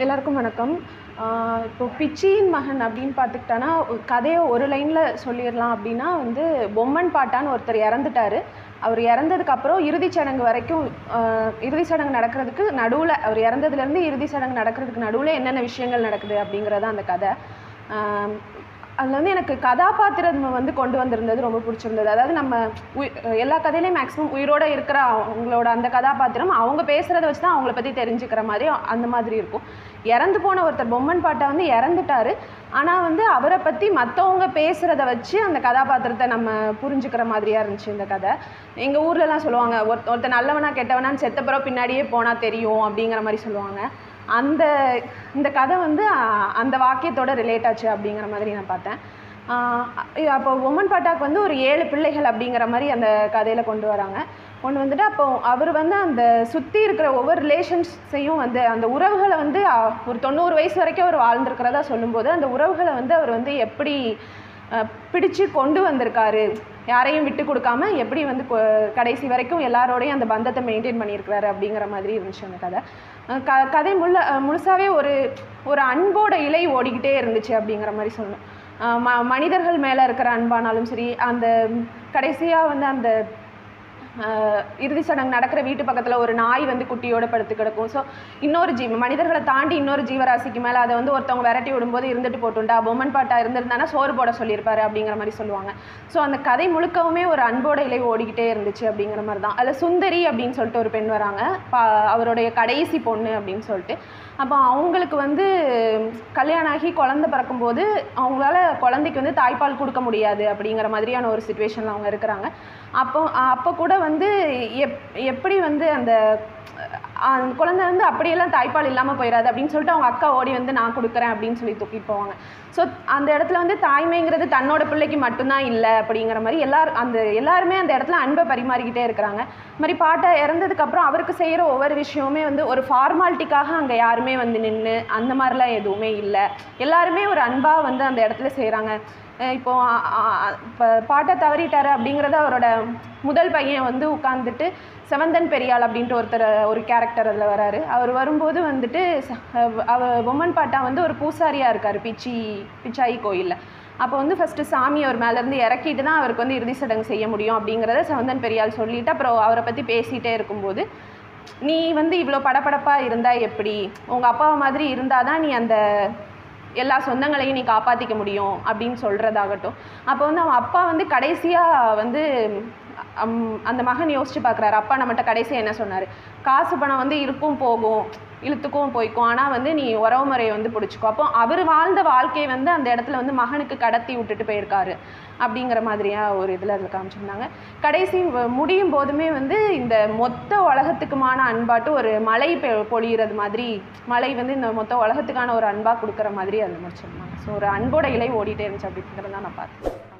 எல்லாருக்கும் வணக்கம் ஆஹ் இப்போ பிச்சியின் மகன் அப்படின்னு பார்த்துக்கிட்டானா ஒரு கதையை ஒரு லைனில் சொல்லிடலாம் அப்படின்னா வந்து பொம்மன் பாட்டான்னு ஒருத்தர் இறந்துட்டாரு அவர் இறந்ததுக்கப்புறம் இறுதிச் சடங்கு வரைக்கும் ஆஹ் இறுதிச் சடங்கு நடக்கிறதுக்கு நடுவில் அவர் இறந்ததுலேருந்து இறுதிச் சடங்கு நடக்கிறதுக்கு நடுவில் என்னென்ன விஷயங்கள் நடக்குது அப்படிங்கிறது அந்த கதை ஆஹ் அதில் வந்து எனக்கு கதாபாத்திரம் வந்து கொண்டு வந்திருந்தது ரொம்ப பிடிச்சிருந்தது அதாவது நம்ம உயி- எல்லா கதையிலையும் மேக்ஸிமம் உயிரோட இருக்கிற அவங்களோட அந்த கதாபாத்திரம் அவங்க பேசுகிறத வச்சு தான் அவங்கள பற்றி தெரிஞ்சுக்கிற மாதிரி அந்த மாதிரி இருக்கும் இறந்து போன ஒருத்தர் பொம்மன் பாட்டை வந்து இறந்துட்டாரு ஆனால் வந்து அவரை பற்றி மற்றவங்க பேசுகிறத வச்சு அந்த கதாபாத்திரத்தை நம்ம புரிஞ்சுக்கிற மாதிரியாக இருந்துச்சு இந்த கதை எங்கள் ஊர்லலாம் சொல்லுவாங்க ஒருத்த ஒருத்தர் நல்லவனா கெட்டவனான்னு செத்த பிறகு பின்னாடியே போனால் தெரியும் அப்படிங்கிற மாதிரி சொல்லுவாங்க அந்த இந்த கதை வந்து அஹ், அந்த வாக்கியத்தோட ரிலேட் ஆச்சு அப்படிங்கிற மாதிரி நான் பார்த்தேன் ஆஹ் அப்போ உமன் பாட்டாக்கு வந்து ஒரு ஏழு பிள்ளைகள் அப்படிங்கிற மாதிரி அந்த கதையில் கொண்டு வராங்க கொண்டு வந்துட்டு அப்போ அவர் வந்து அந்த சுற்றி இருக்கிற ஒவ்வொரு ரிலேஷன்ஸையும் வந்து அந்த உறவுகளை வந்து அஹ், ஒரு தொண்ணூறு வயசு வரைக்கும் அவர் வாழ்ந்திருக்கிறதா சொல்லும்போது அந்த உறவுகளை வந்து அவர் வந்து எப்படி அஹ், பிடிச்சு கொண்டு வந்திருக்காரு யாரையும் விட்டு கொடுக்காம எப்படி வந்து கொ- கடைசி வரைக்கும் எல்லாரோடையும் அந்த பந்தத்தை மெயின்டைன் பண்ணியிருக்கிறாரு அப்படிங்கிற மாதிரி இருந்துச்சு அந்த கதை அஹ் க கதை முள்ள அஹ் முழுசாவே ஒரு ஒரு அன்போட இலை ஓடிக்கிட்டே இருந்துச்சு அப்படிங்கிற மாதிரி சொல்லணும் அஹ் ம மனிதர்கள் மேலே இருக்கிற அன்பானாலும் சரி அந்த கடைசியாக வந்து அந்த ஆஹ் இறுதி சடங்கு நடக்கிற வீட்டு பக்கத்தில் ஒரு நாய் வந்து குட்டியோட படுத்து கிடக்கும் ஸோ இன்னொரு ஜீவ மனிதர்களை தாண்டி இன்னொரு ஜீவராசிக்கு மேலே அதை வந்து ஒருத்தவங்க விரட்டி விடும்போது இருந்துட்டு போட்டுண்டா பொம்மன் பாட்டா இருந்திருந்தானா சோறு போட சொல்லியிருப்பாரு அப்படிங்கிற மாதிரி சொல்லுவாங்க ஸோ அந்த கதை முழுக்கவுமே ஒரு அன்போட இலை ஓடிக்கிட்டே இருந்துச்சு அப்படிங்கிற மாதிரி தான் அதில் சுந்தரி அப்படின்னு சொல்லிட்டு ஒரு பெண் வராங்க பா அவருடைய கடைசி பொண்ணு அப்படின்னு சொல்லிட்டு அப்போ அவங்களுக்கு வந்து கல்யாணம் ஆகி குழந்தை பிறக்கும்போது அவங்களால குழந்தைக்கு வந்து தாய்ப்பால் கொடுக்க முடியாது அப்படிங்கிற மாதிரியான ஒரு சுச்சுவேஷனில் அவங்க இருக்கிறாங்க அப்போ அப்போ கூட வந்து எப் எப்படி வந்து அந்த அஹ், அந்த குழந்தை வந்து அப்படியெல்லாம் தாய்ப்பால் இல்லாமல் போயிடாது அப்படின்னு சொல்லிட்டு அவங்க அக்கா ஓடி வந்து நான் கொடுக்குறேன் அப்படின்னு சொல்லி தூக்கிட்டு போவாங்க ஸோ அந்த இடத்துல வந்து தாய்மைங்கிறது தன்னோட பிள்ளைக்கு மட்டும்தான் இல்லை அப்படிங்கிற மாதிரி எல்லாரும் அந்த எல்லாருமே அந்த இடத்துல அன்பை பரிமாறிக்கிட்டே இருக்கிறாங்க இது மாதிரி பாட்டை இறந்ததுக்கப்புறம் அவருக்கு செய்கிற ஒவ்வொரு விஷயமுமே வந்து ஒரு ஃபார்மாலிட்டிக்காக அங்கே யாருமே வந்து நின்று அந்த மாதிரிலாம் எதுவுமே இல்லை எல்லாருமே ஒரு அன்பாக வந்து அந்த இடத்துல செய்கிறாங்க இப்போ அ- அ- இப்போ பாட்டை தவறிட்டாரு அப்படிங்கிறத அவரோட முதல் பையன் வந்து உட்காந்துட்டு செவந்தன் பெரியாள் அப்படின்ட்டு ஒருத்தர் ஒரு கேரக்டர் அதில் வராரு அவர் வரும்போது வந்துட்டு ச- அவ- அவ பொம்மன் பாட்டா வந்து ஒரு பூசாரியாக இருக்கார் பிச்சி பிச்சாயி கோயிலில் அப்போ வந்து ஃபஸ்ட்டு சாமி அவர் மேலேருந்து இறக்கிட்டு தான் அவருக்கு வந்து இறுதி சடங்கு செய்ய முடியும் அப்படிங்கிறத செவந்தன் பெரியாள் சொல்லிட்டு அப்புறம் அவரை பற்றி பேசிகிட்டே இருக்கும்போது நீ வந்து இவ்வளோ படபடப்பாக இருந்தால் எப்படி உங்கள் அப்பா மாதிரி இருந்தால் தான் நீ அந்த எல்லா சொந்தங்களையும் நீ காப்பாற்றிக்க முடியும் அப்படின்னு சொல்கிறதாகட்டும் அப்போ வந்து அவன் அப்பா வந்து கடைசியாக வந்து அம், அந்த மகன் யோசிச்சு பார்க்குறாரு அப்பா நம்மகிட்ட கடைசியாக என்ன சொன்னார் காசு பணம் வந்து இருக்கும் போகும் இழுத்துக்கும் போய்க்கும் ஆனால் வந்து நீ உறவு முறையை வந்து பிடிச்சிக்கோ அப்போ அவர் வாழ்ந்த வாழ்க்கையை வந்து அந்த இடத்துல வந்து மகனுக்கு கடத்தி விட்டுட்டு போயிருக்காரு அப்படிங்கிற மாதிரியாக ஒரு இதில் அதில் காமிச்சிருந்தாங்க கடைசி வ- முடியும் போதுமே வந்து இந்த மொத்த உலகத்துக்குமான அன்பாட்டு ஒரு மழை பெ- பொழியிறது மாதிரி மழை வந்து இந்த மொத்த உலகத்துக்கான ஒரு அன்பாக கொடுக்குற மாதிரி அதில் முடிச்சிருந்தாங்க ஸோ ஒரு அன்போட இலை ஓடிட்டே இருந்துச்சு அப்படிங்கிறத நான் பார்த்தேன்